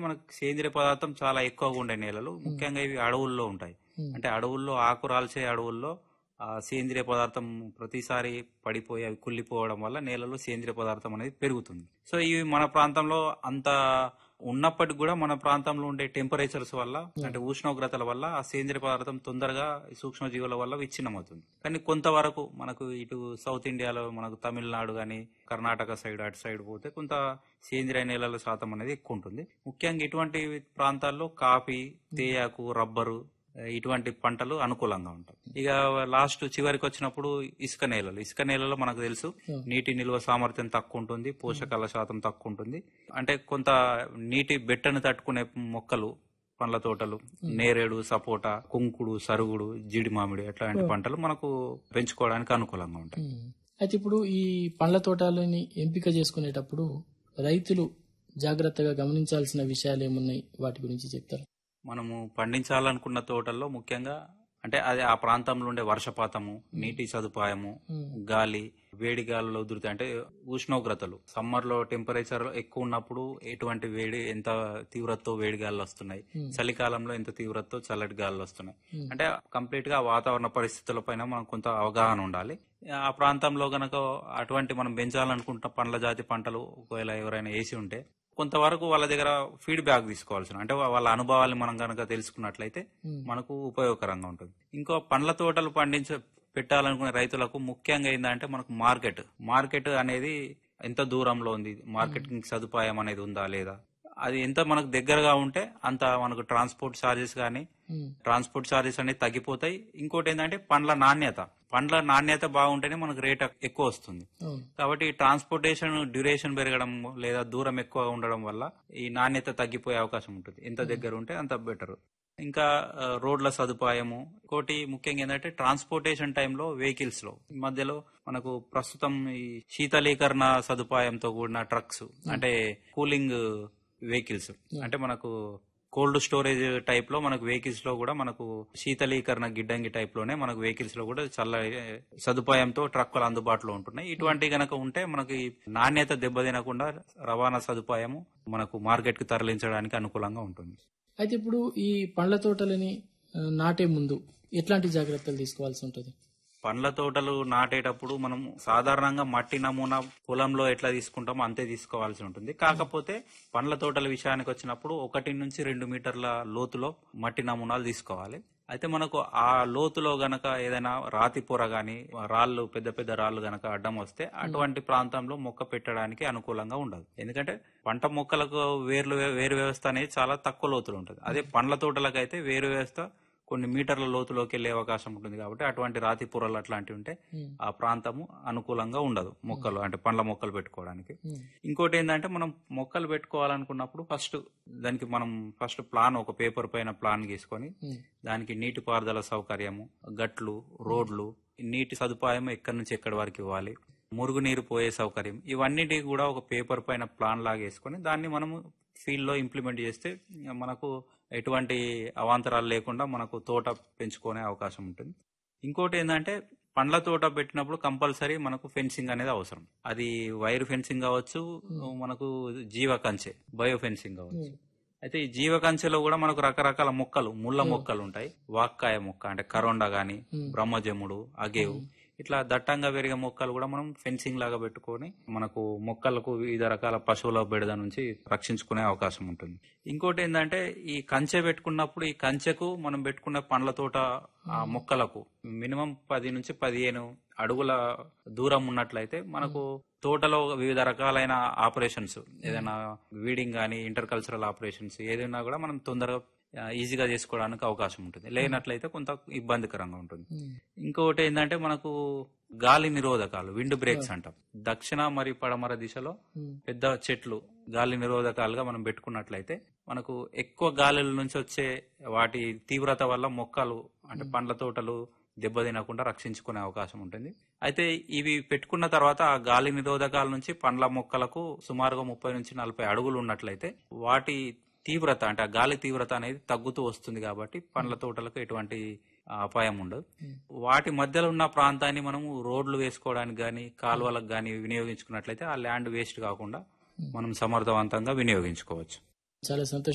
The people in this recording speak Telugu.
మనకు సేంద్రియ పదార్థం చాలా ఎక్కువగా ఉండే నేలలు ముఖ్యంగా ఇవి అడవుల్లో ఉంటాయి ఉమ్. అంటే అడవుల్లో ఆకు రాల్చే అడవుల్లో ఆ సేంద్రియ పదార్థం ప్రతిసారి పడిపోయి అవి కుళ్ళిపోవడం వల్ల నేలలో సేంద్రియ పదార్థం అనేది పెరుగుతుంది సో ఇవి మన ప్రాంతంలో అంత ఉన్నప్పటికి కూడా మన ప్రాంతంలో ఉండే టెంపరేచర్స్ వల్ల అంటే ఉష్ణోగ్రతల వల్ల ఆ సేంద్రియ పదార్థం తొందరగా ఈ సూక్ష్మజీవుల వల్ల విచ్ఛిన్నమవుతుంది కానీ కొంతవరకు మనకు ఇటు సౌత్ ఇండియాలో మనకు తమిళనాడు కానీ కర్ణాటక సైడ్ అటు సైడ్ పోతే కొంత సేంద్రియ నేలల శాతం అనేది ఎక్కువ ఉంటుంది ముఖ్యంగా ఇటువంటి ప్రాంతాల్లో కాఫీ తేయాకు రబ్బరు ఇటువంటి పంటలు అనుకూలంగా ఉంటాయి ఇక లాస్ట్ చివరికి వచ్చినప్పుడు ఇసుక నేలలు ఇసుక నేలలో మనకు తెలుసు నీటి నిల్వ సామర్థ్యం తక్కువ ఉంటుంది పోషకాల శాతం తక్కువ ఉంటుంది అంటే కొంత నీటి బెట్టను తట్టుకునే మొక్కలు పండ్ల తోటలు నేరేడు సపోటా కుంకుడు సరుగుడు జీడి మామిడి అట్లాంటి పంటలు మనకు పెంచుకోవడానికి అనుకూలంగా ఉంటాయి ఉమ్. అయితే ఇప్పుడు ఈ పండ్ల తోటలని ఎంపిక చేసుకునేటప్పుడు రైతులు జాగ్రత్తగా గమనించాల్సిన విషయాలు ఏమున్నాయి వాటి గురించి చెప్తారా మనము పండించాలనుకున్న తోటల్లో ముఖ్యంగా అంటే అది ఆ ప్రాంతంలో ఉండే వర్షపాతము నీటి సదుపాయము ఉమ్. గాలి వేడి గాలిలో ఉధృతి అంటే ఉష్ణోగ్రతలు సమ్మర్ లో టెంపరేచర్ ఎక్కువ ఉన్నప్పుడు ఎటువంటి వేడి ఎంత తీవ్రతతో వేడి గాలులు వస్తున్నాయి Hmm. చలికాలంలో ఎంత తీవ్రతతో చల్లటి గాలులు వస్తున్నాయి Hmm. అంటే కంప్లీట్ గా వాతావరణ పరిస్థితుల పైన మనకు కొంత అవగాహన ఉండాలి ఆ ప్రాంతంలో గనక అటువంటి మనం పెంచాలనుకుంటున్న పండ్ల జాతి పంటలు ఒకవేళ ఎవరైనా వేసి ఉంటే కొంతవరకు వాళ్ళ దగ్గర ఫీడ్బ్యాక్ తీసుకోవాల్సిన అంటే వాళ్ళ అనుభవాల్ని మనం గనక తెలుసుకున్నట్లయితే ఉమ్. మనకు ఉపయోగకరంగా ఉంటుంది ఇంకో పండ్ల తోటలు పండించ పెట్టాలనుకునే రైతులకు ముఖ్యంగా ఏంటంటే మనకు మార్కెట్ మార్కెట్ అనేది ఎంత దూరంలో ఉంది మార్కెటింగ్ సదుపాయం అనేది ఉందా లేదా అది ఎంత మనకు దగ్గరగా ఉంటే అంత మనకు ట్రాన్స్పోర్ట్ ఛార్జెస్ కానీ ఉమ్. ట్రాన్స్పోర్ట్ ఛార్జెస్ అనేది తగ్గిపోతాయి ఇంకోటి ఏంటంటే పండ్ల నాణ్యత పండ్ల నాణ్యత బాగుంటేనే మనకు రేట్ ఎక్కువ వస్తుంది అవును కాబట్టి ట్రాన్స్పోర్టేషన్ డ్యూరేషన్ పెరగడం లేదా దూరం ఎక్కువ ఉండడం వల్ల ఈ నాణ్యత తగ్గిపోయే అవకాశం ఉంటుంది ఎంత దగ్గర ఉంటే అంత బెటర్ ఇంకా ఆ, రోడ్ల సదుపాయము ఇంకోటి ముఖ్యంగా ఏంటంటే ట్రాన్స్పోర్టేషన్ టైంలో వెహికల్స్ లో ఈ మధ్యలో మనకు ప్రస్తుతం ఈ శీతలీకరణ సదుపాయంతో కూడిన ట్రక్స్ అంటే కూలింగ్ వెహికల్స్ అంటే మనకు కోల్డ్ స్టోరేజ్ టైప్ లో మనకు వెహికల్స్ లో కూడా మనకు శీతలీకరణ గిడ్డంగి టైప్ లోనే మనకు వెహికల్స్ లో కూడా చల్ల సదుపాయంతో ట్రక్కులు అందుబాటులో ఉంటున్నాయి ఇటువంటి గనక ఉంటే మనకి నాణ్యత దెబ్బతినకుండా రవాణా సదుపాయము మనకు మార్కెట్ కి తరలించడానికి అనుకూలంగా ఉంటుంది అయితే ఇప్పుడు ఈ పండ్ల తోటలని ఆ, నాటే ముందు ఎట్లాంటి జాగ్రత్తలు తీసుకోవాల్సి ఉంటుంది పండ్ల తోటలు నాటేటప్పుడు మనం సాధారణంగా మట్టి నమూనా పొలంలో ఎట్లా తీసుకుంటామో అంతే తీసుకోవాల్సి ఉంటుంది కాకపోతే పండ్ల తోటల విషయానికి వచ్చినప్పుడు ఒకటి నుంచి రెండు మీటర్ల లోతులో మట్టి నమూనాలు తీసుకోవాలి అయితే మనకు ఆ లోతులో గనక ఏదైనా రాతి పొర గాని రాళ్ళు పెద్ద పెద్ద రాళ్ళు గనక అడ్డం వస్తే అటువంటి ప్రాంతంలో మొక్క పెట్టడానికి అనుకూలంగా ఉండదు ఎందుకంటే పంట మొక్కలకు వేర్లు వేరు వ్యవస్థ అనేది చాలా తక్కువ లోతులో ఉంటుంది అదే పండ్ల తోటలకు అయితే వేరు వ్యవస్థ కొన్ని మీటర్ల లోతులోకి వెళ్లే అవకాశం ఉంటుంది కాబట్టి అటువంటి రాతి పొరలు అట్లాంటివి ఉంటే ఉమ్. ఆ ప్రాంతము అనుకూలంగా ఉండదు మొక్కలు అంటే పండ్ల మొక్కలు పెట్టుకోవడానికి ఉమ్. ఇంకోటి ఏంటంటే మనం మొక్కలు పెట్టుకోవాలనుకున్నప్పుడు ఫస్ట్ దానికి మనం ఫస్ట్ ప్లాన్ ఒక పేపర్ పైన ప్లాన్ గీసుకొని ఉమ్. దానికి నీటిపారుదల సౌకర్యము గట్లు రోడ్లు నీటి సదుపాయం ఎక్కడి నుంచి ఎక్కడి వరకు ఇవ్వాలి మురుగునీరు పోయే సౌకర్యం ఇవన్నిటి కూడా ఒక పేపర్ పైన ప్లాన్ లాగా వేసుకొని దాన్ని మనము ఫీల్డ్ లో ఇంప్లిమెంట్ చేస్తే మనకు ఎటువంటి అవాంతరాలు లేకుండా మనకు తోట పెంచుకునే అవకాశం ఉంటుంది ఇంకోటి ఏంటంటే పండ్ల తోట పెట్టినప్పుడు కంపల్సరీ మనకు ఫెన్సింగ్ అనేది అవసరం అది వైర్ ఫెన్సింగ్ కావచ్చు మనకు జీవ కంచె బయో ఫెన్సింగ్ కావచ్చు అయితే ఈ జీవ కంచెలో కూడా మనకు రకరకాల మొక్కలు ముళ్ళ మొక్కలు ఉంటాయి వాక్కాయ మొక్క అంటే కరోండా గాని బ్రహ్మజముడు అగేవు ఇట్లా దట్టంగా పెరిగే మొక్కలు కూడా మనం ఫెన్సింగ్ లాగా పెట్టుకొని మనకు మొక్కలకు వివిధ రకాల పశువుల బెడద నుంచి రక్షించుకునే అవకాశం ఉంటుంది ఇంకోటి ఏంటంటే ఈ కంచె పెట్టుకున్నప్పుడు ఈ కంచెకు మనం పెట్టుకున్న పండ్ల తోట ఆ మొక్కలకు మినిమం పది నుంచి పదిహేను అడుగుల దూరం ఉన్నట్లయితే మనకు తోటలో వివిధ రకాలైన ఆపరేషన్స్ ఏదైనా వీడింగ్ కానీ ఇంటర్ కల్చరల్ ఆపరేషన్స్ ఏదైనా కూడా మనం తొందరగా ఆ, ఈజీగా చేసుకోవడానికి అవకాశం ఉంటుంది లేనట్లయితే కొంత ఇబ్బందికరంగా ఉంటుంది ఉమ్. ఇంకొకటి ఏంటంటే మనకు గాలి నిరోధకాలు విండ్ బ్రేక్స్ అంటాం దక్షిణ మరియు పడమర దిశలో ఉమ్. పెద్ద చెట్లు గాలి నిరోధకాలుగా మనం పెట్టుకున్నట్లయితే మనకు ఎక్కువ గాలుల నుంచి వచ్చే వాటి తీవ్రత వల్ల మొక్కలు అంటే పండ్ల తోటలు దెబ్బతినకుండా రక్షించుకునే అవకాశం ఉంటుంది అయితే ఇవి పెట్టుకున్న తర్వాత ఆ గాలి నిరోధకాల నుంచి పండ్ల మొక్కలకు సుమారుగా ముప్పై నుంచి నలభై అడుగులు ఉన్నట్లయితే వాటి తీవ్రత అంటే ఆ గాలి తీవ్రత అనేది తగ్గుతూ వస్తుంది కాబట్టి పండ్ల తోటలకు ఎటువంటి ఆ, అపాయం ఉండదు వాటి మధ్యలో ఉన్న ప్రాంతాన్ని మనము రోడ్లు వేసుకోవడానికి గాని కాలువలకు గాని వినియోగించుకున్నట్లయితే ఆ ల్యాండ్ వేస్ట్ కాకుండా మనం సమర్థవంతంగా వినియోగించుకోవచ్చు చాలా సంతోషం